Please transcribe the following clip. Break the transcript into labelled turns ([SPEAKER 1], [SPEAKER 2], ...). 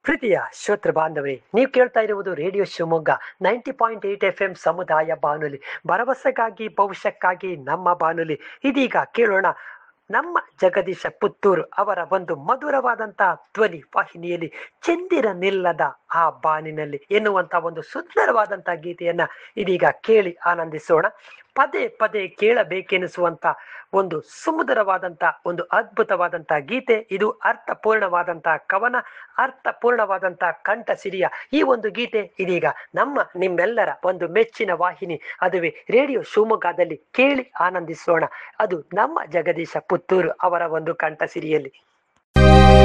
[SPEAKER 1] ಪ್ರೀತಿಯ ಶ್ರೋತೃ ಬಾಂಧವರೇ ನೀವು ಕೇಳ್ತಾ ಇರುವುದು radio Shivamogga ninety point eight F M ಸಮುದಾಯ ಬಾನುಲಿ ಭರವಸೆಗಾಗಿ ಭವಿಷ್ಯಕ್ಕಾಗಿ ನಮ್ಮ ಬಾನುಲಿ ಇದೀಗ ಕೇಳೋಣ ನಮ್ಮ ಜಗದೀಶ ಪುತ್ತೂರು ಅವರ ಒಂದು ಮಧುರವಾದಂತಹ ಧ್ವನಿ ವಾಹಿನಿಯಲ್ಲಿ ಚಂದಿರ ನಿಲ್ಲದ ಆ ಬಾನಿನಲ್ಲಿ ಎನ್ನುವಂತ ಒಂದು ಸುಂದರವಾದಂತಹ ಗೀತೆಯನ್ನ ಇದೀಗ ಕೇಳಿ ಆನಂದಿಸೋಣ ಪದೇ ಪದೇ ಕೇಳಬೇಕೆನಿಸುವಂತ ಒಂದು ಸುಮಧುರವಾದಂತ ಒಂದು ಅದ್ಭುತವಾದಂತಹ ಗೀತೆ ಇದು ಅರ್ಥಪೂರ್ಣವಾದಂತಹ ಕವನ ಅರ್ಥಪೂರ್ಣವಾದಂತಹ ಕಂಠ ಸಿರಿಯ ಈ ಒಂದು ಗೀತೆ ಇದೀಗ ನಮ್ಮ ನಿಮ್ಮೆಲ್ಲರ ಒಂದು ಮೆಚ್ಚಿನ ವಾಹಿನಿ ಅದುವೇ ರೇಡಿಯೋ ಶಿವಮೊಗ್ಗದಲ್ಲಿ ಕೇಳಿ ಆನಂದಿಸೋಣ ಅದು ನಮ್ಮ ಜಗದೀಶ ಪುತ್ತೂರು ಅವರ ಒಂದು ಕಂಠ ಸಿರಿಯಲ್ಲಿ